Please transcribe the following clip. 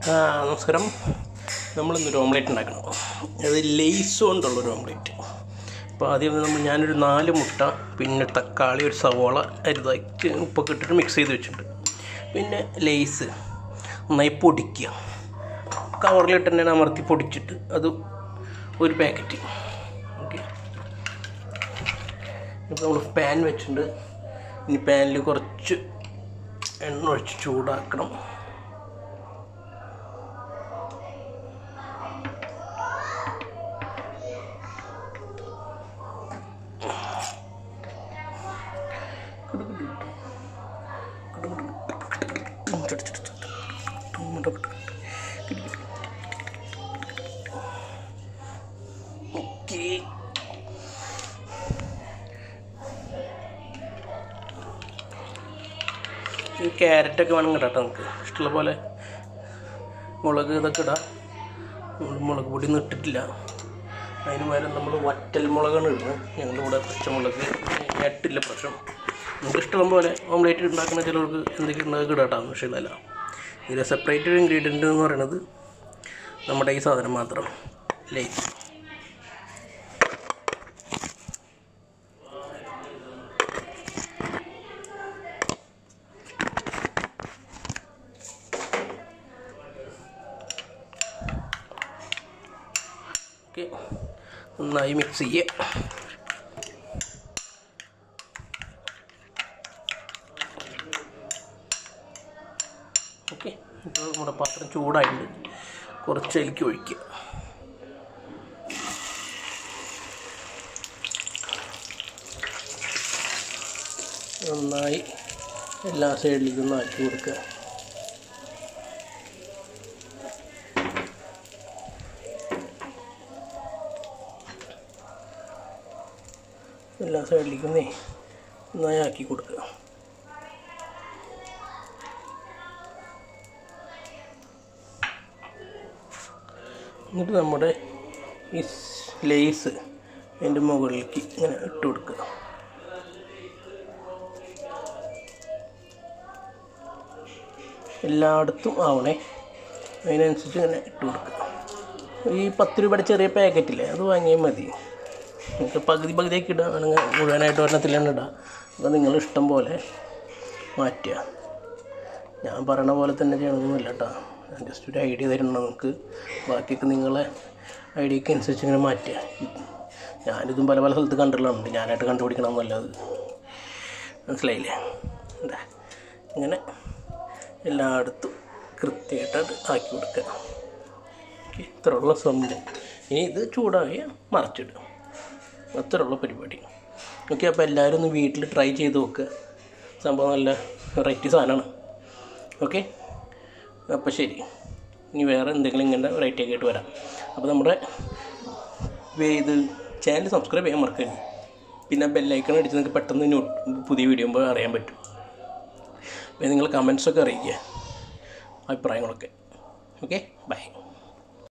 ആ, നമസ്കാരം നമ്മളിന്നൊരു ഓംലേറ്റ് ഉണ്ടാക്കണം അത് ലേസ് കൊണ്ടുള്ളൊരു ഓംലേറ്റ് അപ്പോൾ ആദ്യം നമ്മൾ ഞാനൊരു നാല് മുട്ട പിന്നെ തക്കാളി ഒരു സവോള അരുതാക്കി ഉപ്പൊക്കെ ഇട്ടിട്ട് മിക്സ് ചെയ്ത് വെച്ചിട്ടുണ്ട് പിന്നെ ലേസ് നന്നായി പൊടിക്കുക കവറിലിട്ട് തന്നെ അമർത്തി പൊടിച്ചിട്ട് അത് ഒരു പാക്കറ്റ് ഓക്കെ ഇപ്പോൾ നമ്മൾ പാൻ വെച്ചിട്ടുണ്ട് ഇനി പാനിൽ കുറച്ച് എണ്ണ ഒഴിച്ച് ചൂടാക്കണം ഓക്കെ ഈ ക്യാരറ്റൊക്കെ വേണം കേട്ടോ നമുക്ക് ഇഷ്ടമുള്ള പോലെ മുളക് ഇതൊക്കെ ഇടാം നമ്മൾ മുളക് പൊടി ഒന്നും ഇട്ടിട്ടില്ല അതിന് പകരം നമ്മൾ വറ്റൽ മുളകാണ് ഇടുന്നത് ഞങ്ങളുടെ ഇവിടെ പച്ചമുളക് ഇട്ടില്ല പ്രശ്നം നമുക്ക് ഇഷ്ടം പോലെ ഓംലേറ്റ് ഉണ്ടാക്കുന്ന ചിലർക്ക് എന്തെങ്കിലും ഉണ്ടാക്കി ഇടാം പക്ഷേ ഇതല്ല ഇതിൽ സെപ്പറേറ്റ് ഇൻഗ്രീഡിയൻ്റ് എന്ന് പറയുന്നത് നമ്മുടെ ഈ സാധനം മാത്രം ലേസ് ഓക്കെ നന്നായി മിക്സ് ചെയ്യുക ഓക്കെ ഇപ്പോൾ നമ്മുടെ പാത്രം ചൂടായിട്ടുണ്ട് കുറച്ച് അതിലേക്ക് ഒഴിക്കുക നന്നായി എല്ലാ സൈഡിലേക്കും ഒന്ന് ആക്കി കൊടുക്കുക എല്ലാ സൈഡിലേക്കും നേ നന്നായി ആക്കി കൊടുക്കുക എന്നിട്ട് നമ്മുടെ ഈ ലേസ് അതിൻ്റെ മുകളിലേക്ക് ഇങ്ങനെ ഇട്ട് കൊടുക്കുക എല്ലായിടത്തും ആവണേ അതിനനുസരിച്ച് ഇങ്ങനെ ഇട്ട് കൊടുക്കുക ഈ പത്ത് രൂപയുടെ ചെറിയ പാക്കറ്റില്ലേ അത് വാങ്ങിയാൽ മതി നിങ്ങൾക്ക് പകുതി പകുതിയൊക്കെ ഇടുക വേണമെങ്കിൽ മുഴുവനായിട്ട് ഒരെണ്ണത്തിൽ തന്നെ ഇടാം അപ്പോൾ നിങ്ങൾ ഇഷ്ടം പോലെ മാറ്റുക ഞാൻ പറയണ പോലെ തന്നെ ചെയ്യണമെന്നില്ല കേട്ടോ ഞാൻ ജസ്റ്റ് ഒരു ഐഡിയ തരുന്നുണ്ട് നിങ്ങൾക്ക് ബാക്കിയൊക്കെ നിങ്ങളെ ഐഡിയക്ക് അനുസരിച്ച് ഇങ്ങനെ മാറ്റുക ഞാനിതും പല പല സ്ഥലത്ത് കണ്ടിട്ടുള്ളതുണ്ട് ഞാനായിട്ട് കണ്ടുപിടിക്കണമെന്നല്ല അത് മനസ്സിലായില്ലേ എന്താ ഇങ്ങനെ എല്ലായിടത്തും കൃത്യമായിട്ട് അത് ആക്കി കൊടുക്കുക ഓക്കെ ഇത്രയുള്ള സംഭവം ഇനി ഇത് ചൂടായി മറച്ചിടുക അത്രയുള്ള പരിപാടി ഓക്കെ അപ്പോൾ എല്ലാവരും ഒന്ന് വീട്ടിൽ ട്രൈ ചെയ്ത് നോക്കുക സംഭവം നല്ല വെറൈറ്റി സാധനമാണ് ഓക്കെ അപ്പോൾ ശരി ഇനി വേറെ എന്തെങ്കിലും ഇങ്ങനെ വെറൈറ്റി ഒക്കെ ആയിട്ട് വരാം അപ്പോൾ നമ്മുടെ വേ- ഇത് ചാനൽ സബ്സ്ക്രൈബ് ചെയ്യാൻ മറക്കരുത് പിന്നെ ബെല്ലൈക്കൺ അടിച്ച് നിങ്ങൾക്ക് പെട്ടെന്ന് നോ പുതിയ വീഡിയോ അറിയാൻ പറ്റും പിന്നെ നിങ്ങൾ കമൻസൊക്കെ അറിയിക്കുക അഭിപ്രായങ്ങളൊക്കെ ഓക്കെ ബൈ